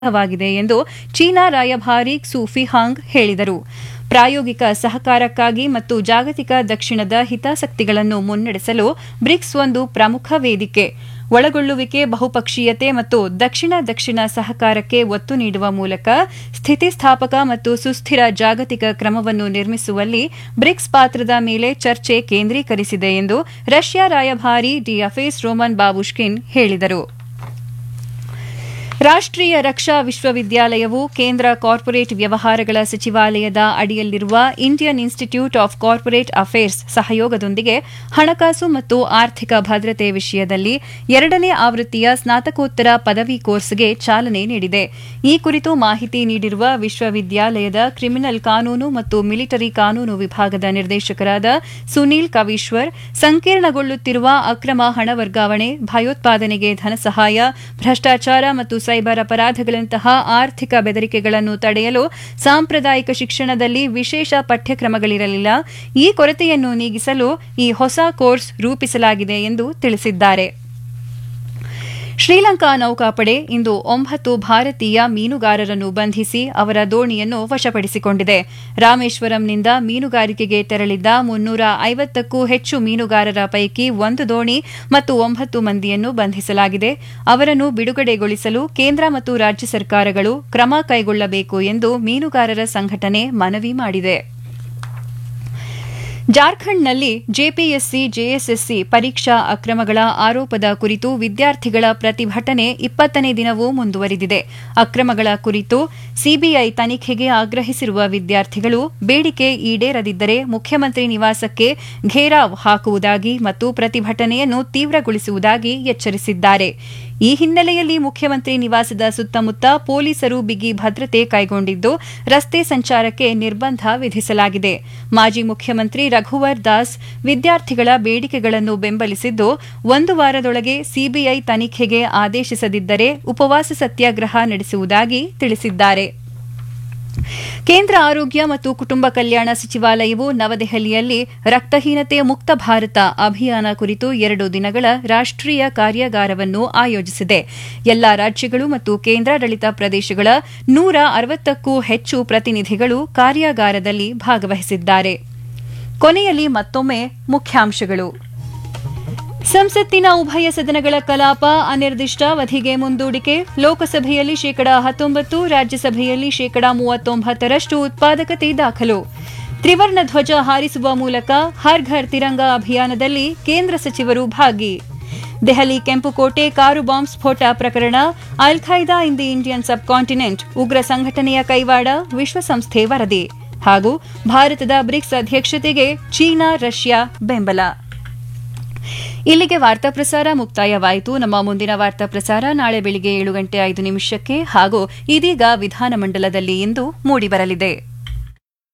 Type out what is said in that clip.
ವಾಗಿದೆ ಎಂದು ಚೀನಾ ರಾಯಭಾರಿ ಕ್ಸೂಫಿ ಹಾಂಗ್ ಹೇಳಿದರು ಪ್ರಾಯೋಗಿಕ ಸಹಕಾರಕ್ಕಾಗಿ ಮತ್ತು ಜಾಗತಿಕ ದಕ್ಷಿಣದ ಹಿತಾಸಕ್ತಿಗಳನ್ನು ಮುನ್ನಡೆಸಲು ಬ್ರಿಕ್ಸ್ ಒಂದು ಪ್ರಮುಖ ವೇದಿಕೆ ಒಳಗೊಳ್ಳುವಿಕೆ ಬಹುಪಕ್ಷೀಯತೆ ಮತ್ತು ದಕ್ಷಿಣ ದಕ್ಷಿಣ ಸಹಕಾರಕ್ಕೆ ಒತ್ತು ನೀಡುವ ಮೂಲಕ ಸ್ಥಿತಿಸ್ಥಾಪಕ ಮತ್ತು ಸುಸ್ಥಿರ ಜಾಗತಿಕ ಕ್ರಮವನ್ನು ನಿರ್ಮಿಸುವಲ್ಲಿ ಬ್ರಿಕ್ಸ್ ಪಾತ್ರದ ಮೇಲೆ ಚರ್ಚೆ ಕೇಂದ್ರೀಕರಿಸಿದೆ ಎಂದು ರಷ್ಯಾ ರಾಯಭಾರಿ ಡಿಯಫೇಸ್ ರೋಮನ್ ಬಾಬುಷ್ಕಿನ್ ಹೇಳಿದರು ರಾಷ್ಟ್ರೀಯ ರಕ್ಷಾ ವಿಶ್ವವಿದ್ಯಾಲಯವು ಕೇಂದ್ರ ಕಾರ್ಪೊರೇಟ್ ವ್ಯವಹಾರಗಳ ಸಚಿವಾಲಯದ ಅಡಿಯಲ್ಲಿರುವ Indian Institute of Corporate Affairs ಸಹಯೋಗದೊಂದಿಗೆ ಹಣಕಾಸು ಮತ್ತು ಆರ್ಥಿಕ ಭದ್ರತೆ ವಿಷಯದಲ್ಲಿ ಎರಡನೇ ಆವೃತ್ತಿಯ ಸ್ನಾತಕೋತ್ತರ ಪದವಿ ಕೋರ್ಸ್ಗೆ ಚಾಲನೆ ನೀಡಿದೆ ಈ ಕುರಿತು ಮಾಹಿತಿ ನೀಡಿರುವ ವಿಶ್ವವಿದ್ಯಾಲಯದ ಕ್ರಿಮಿನಲ್ ಕಾನೂನು ಮತ್ತು ಮಿಲಿಟರಿ ಕಾನೂನು ವಿಭಾಗದ ನಿರ್ದೇಶಕರಾದ ಸುನೀಲ್ ಕವೀಶ್ವರ್ ಸಂಕೀರ್ಣಗೊಳ್ಳುತ್ತಿರುವ ಅಕ್ರಮ ಹಣ ವರ್ಗಾವಣೆ ಭಯೋತ್ಪಾದನೆಗೆ ಧನಸಹಾಯ ಭ್ರಷ್ಟಾಚಾರ ಮತ್ತು ಸೈಬರ್ ಅಪರಾಧಗಳಂತಹ ಆರ್ಥಿಕ ಬೆದರಿಕೆಗಳನ್ನು ತಡೆಯಲು ಸಾಂಪ್ರದಾಯಿಕ ಶಿಕ್ಷಣದಲ್ಲಿ ವಿಶೇಷ ಪಠ್ಯಕ್ರಮಗಳಿರಲಿಲ್ಲ ಈ ಕೊರತೆಯನ್ನು ನೀಗಿಸಲು ಈ ಹೊಸ ಕೋರ್ಸ್ ರೂಪಿಸಲಾಗಿದೆ ಎಂದು ತಿಳಿಸಿದ್ದಾರೆ ಶ್ರೀಲಂಕಾ ನೌಕಾಪಡೆ ಇಂದು ಒಂಬತ್ತು ಭಾರತೀಯ ಮೀನುಗಾರರನ್ನು ಬಂಧಿಸಿ ಅವರ ದೋಣಿಯನ್ನು ವಶಪಡಿಸಿಕೊಂಡಿದೆ ರಾಮೇಶ್ವರಂನಿಂದ ಮೀನುಗಾರಿಕೆಗೆ ತೆರಳಿದ್ದ ಮುನ್ನೂರ ಐವತ್ತಕ್ಕೂ ಹೆಚ್ಚು ಮೀನುಗಾರರ ಪೈಕಿ ಒಂದು ದೋಣಿ ಮತ್ತು ಒಂಬತ್ತು ಮಂದಿಯನ್ನು ಬಂಧಿಸಲಾಗಿದೆ ಅವರನ್ನು ಬಿಡುಗಡೆಗೊಳಿಸಲು ಕೇಂದ್ರ ಮತ್ತು ರಾಜ್ಯ ಸರ್ಕಾರಗಳು ಕ್ರಮ ಕೈಗೊಳ್ಳಬೇಕು ಎಂದು ಮೀನುಗಾರರ ಸಂಘಟನೆ ಮನವಿ ಮಾಡಿದೆ ಜಾರ್ಖಂಡ್ನಲ್ಲಿ ಜೆಪಿಎಸ್ಸಿ ಜೆಎಸ್ಎಸ್ಸಿ ಪರೀಕ್ಷಾ ಅಕ್ರಮಗಳ ಆರೋಪದ ಕುರಿತು ವಿದ್ಯಾರ್ಥಿಗಳ ಪ್ರತಿಭಟನೆ ಇಪ್ಪತ್ತನೇ ದಿನವೂ ಮುಂದುವರಿದಿದೆ ಅಕ್ರಮಗಳ ಕುರಿತು ಸಿಬಿಐ ತನಿಖೆಗೆ ಆಗ್ರಹಿಸಿರುವ ವಿದ್ಯಾರ್ಥಿಗಳು ಬೇಡಿಕೆ ಈಡೇರದಿದ್ದರೆ ಮುಖ್ಯಮಂತ್ರಿ ನಿವಾಸಕ್ಕೆ ಘೇರಾವ್ ಹಾಕುವುದಾಗಿ ಮತ್ತು ಪ್ರತಿಭಟನೆಯನ್ನು ತೀವ್ರಗೊಳಿಸುವುದಾಗಿ ಎಚ್ಚರಿಸಿದ್ದಾರೆ ಈ ಹಿನ್ನೆಲೆಯಲ್ಲಿ ಮುಖ್ಯಮಂತ್ರಿ ನಿವಾಸದ ಸುತ್ತಮುತ್ತ ಪೊಲೀಸರು ಬಿಗಿ ಭದ್ರತೆ ಕೈಗೊಂಡಿದ್ದು ರಸ್ತೆ ಸಂಚಾರಕ್ಕೆ ನಿರ್ಬಂಧ ವಿಧಿಸಲಾಗಿದೆ ಮಾಜಿ ಮುಖ್ಯಮಂತ್ರಿ ರಘುವರ್ ದಾಸ್ ವಿದ್ಯಾರ್ಥಿಗಳ ಬೇಡಿಕೆಗಳನ್ನು ಬೆಂಬಲಿಸಿದ್ದು ಒಂದು ವಾರದೊಳಗೆ ಸಿಬಿಐ ತನಿಖೆಗೆ ಆದೇಶಿಸದಿದ್ದರೆ ಉಪವಾಸ ಸತ್ಯಾಗ್ರಹ ನಡೆಸುವುದಾಗಿ ತಿಳಿಸಿದ್ದಾರೆ ಕೇಂದ್ರ ಆರೋಗ್ಯ ಮತ್ತು ಕುಟುಂಬ ಕಲ್ಯಾಣ ಸಚಿವಾಲಯವು ನವದೆಹಲಿಯಲ್ಲಿ ರಕ್ತಹೀನತೆ ಮುಕ್ತ ಭಾರತ ಅಭಿಯಾನ ಕುರಿತು ಎರಡು ದಿನಗಳ ರಾಷ್ಟ್ರೀಯ ಕಾರ್ಯಾಗಾರವನ್ನು ಆಯೋಜಿಸಿದೆ ಎಲ್ಲಾ ರಾಜ್ಯಗಳು ಮತ್ತು ಕೇಂದ್ರಾಡಳಿತ ಪ್ರದೇಶಗಳ ನೂರ ಅರವತ್ತಕ್ಕೂ ಹೆಚ್ಚು ಪ್ರತಿನಿಧಿಗಳು ಕಾರ್ಯಾಗಾರದಲ್ಲಿ ಭಾಗವಹಿಸಿದ್ದಾರೆ ಕೊನೆಯಲ್ಲಿ ಮತ್ತೊಮ್ಮೆ ಮುಖ್ಯಾಂಶಗಳು ಸಂಸತ್ತಿನ ಉಭಯ ಸದನಗಳ ಕಲಾಪ ಅನಿರ್ದಿಷ್ಟಾವಧಿಗೆ ಮುಂದೂಡಿಕೆ ಲೋಕಸಭೆಯಲ್ಲಿ ಶೇಕಡಾ ಹತ್ತೊಂಬತ್ತು ರಾಜ್ಯಸಭೆಯಲ್ಲಿ ಶೇಕಡಾ ಮೂವತ್ತೊಂಬತ್ತರಷ್ಟು ಉತ್ಪಾದಕತೆ ದಾಖಲು ತ್ರಿವರ್ಣ ಧ್ವಜ ಹಾರಿಸುವ ಮೂಲಕ ಹರ್ ಘರ್ ತಿರಂಗ ಅಭಿಯಾನದಲ್ಲಿ ಕೇಂದ್ರ ಸಚಿವರು ಭಾಗಿ ದೆಹಲಿ ಕೆಂಪುಕೋಟೆ ಕಾರು ಬಾಂಬ್ ಸ್ಫೋಟ ಪ್ರಕರಣ Al Qaeda in the Indian subcontinent ಉಗ್ರ ಸಂಘಟನೆಯ ಕೈವಾಡ ವಿಶ್ವಸಂಸ್ಥೆ ವರದಿ ಹಾಗೂ ಭಾರತದ ಬ್ರಿಕ್ಸ್ ಅಧ್ಯಕ್ಷತೆಗೆ ಚೀನಾ ರಷ್ಯಾ ಬೆಂಬಲ ಇಲ್ಲಿಗೆ ವಾರ್ತಾ ಪ್ರಸಾರ ಮುಕ್ತಾಯವಾಯಿತು ನಮ್ಮ ಮುಂದಿನ ವಾರ್ತಾ ಪ್ರಸಾರ ನಾಳೆ ಬೆಳಿಗ್ಗೆ ಏಳು ಗಂಟೆ ಐದು ನಿಮಿಷಕ್ಕೆ ಹಾಗೂ ಇದೀಗ ವಿಧಾನಮಂಡಲದಲ್ಲಿ ಇಂದು ಮೂಡಿಬರಲಿದೆ